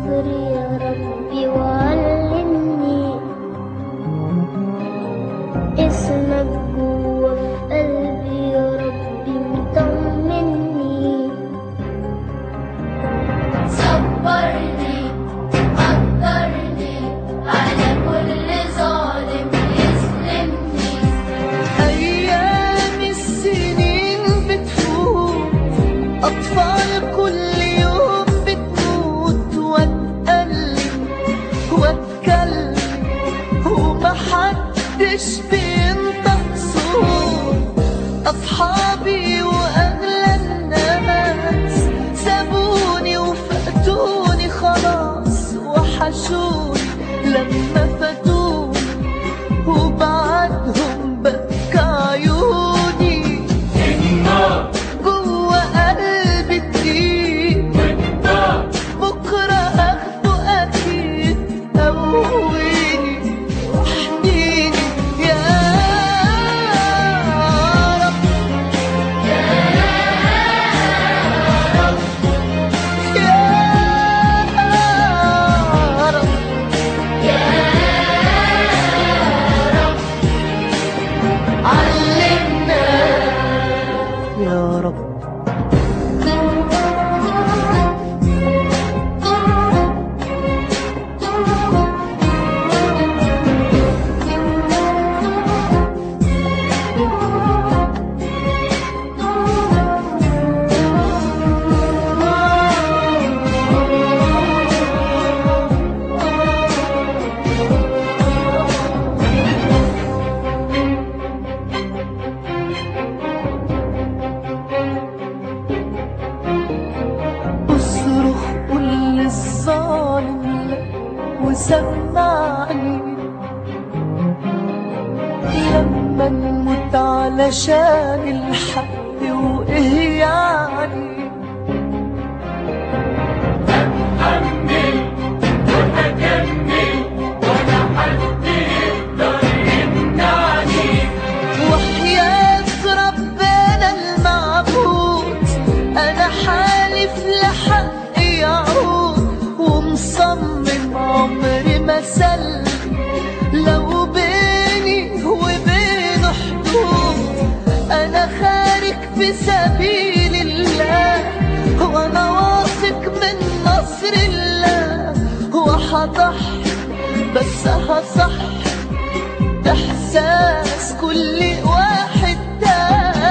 صبري يا ربي وعلمني اسمك جوا في قلبي يا ربي مطمني صبرني قدرني على كل ظالم يظلمني أيام السنين بتفوت أطفال كل يوم بتموت وأتألم وأتكلم ومحدش بينطق صوت أصحابي وأغلى الناس سابوني وفقدوني خلاص وحشوني لما فاتوني وبعدهم بكى عيوني جوا قلبي تجيب بكرة اخده اكيد قويني واحميني يا رب يا رب علمنا يا رب اصرخ قول للظالم لا وسمعني لما نموت علشان الحق وايه يعني وحياة ربنا المعبود أنا حالف لحقي يعود ومصمم عمري ما سلم لو بيني وبينه حدود أنا خارج في سبيل الله وأنا واثق من نصر الله وحضحي بس هصح إحساس كل واحد ده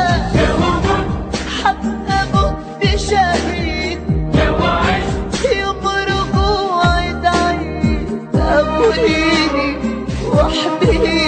حتى موت شهيد يوم رجوعي تعيد أبويني واحميني